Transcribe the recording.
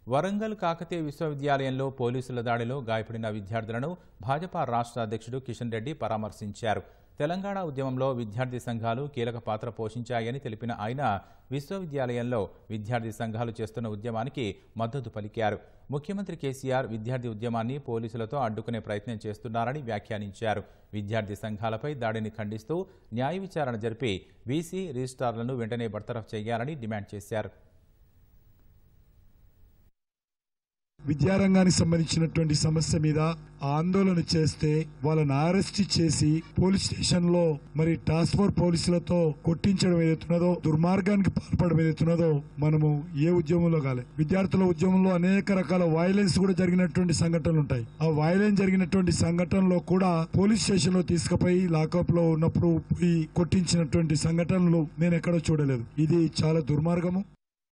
వరంగల్ కాకతీయ విశ్వవిద్యాలయంలో పోలీసుల దాడిలో గాయపడిన విద్యార్థులను భాజపా రాష్ట్ర అధ్యక్షుడు కిషన్ రెడ్డి పరామర్శించారు తెలంగాణ ఉద్యమంలో విద్యార్థి సంఘాలు కీలక పాత్ర పోషించాయని తెలిపిన ఆయన విశ్వవిద్యాలయంలో విద్యార్థి సంఘాలు చేస్తున్న ఉద్యమానికి మద్దతు పలికారు ముఖ్యమంత్రి కేసీఆర్ విద్యార్థి ఉద్యమాన్ని పోలీసులతో అడ్డుకునే ప్రయత్నం చేస్తున్నారని వ్యాఖ్యానించారు విద్యార్థి సంఘాలపై దాడిని ఖండిస్తూ న్యాయ విచారణ జరిపి వీసీ రిజిస్ట్రార్లను వెంటనే బర్తరఫ్ చేయాలని డిమాండ్ చేశారు విద్యారంగానికి సంబంధించినటువంటి సమస్య మీద ఆందోళన చేస్తే వాళ్ళని అరెస్ట్ చేసి పోలీస్ స్టేషన్ లో మరి టాస్క్ ఫోర్స్ పోలీసులతో కొట్టించడం ఏదైతున్నదో దుర్మార్గానికి పాల్పడడం ఏదైతున్నదో మనము ఏ ఉద్యమంలో కాలే విద్యార్థుల ఉద్యమంలో అనేక రకాల వైలెన్స్ కూడా జరిగినటువంటి సంఘటనలు ఉంటాయి ఆ వైలెన్స్ జరిగినటువంటి సంఘటనలో కూడా పోలీస్ స్టేషన్ లో తీసుకుపోయి లాకప్ లో ఉన్నప్పుడు పోయి కొట్టించినటువంటి సంఘటనలు నేను ఎక్కడో చూడలేదు ఇది చాలా దుర్మార్గము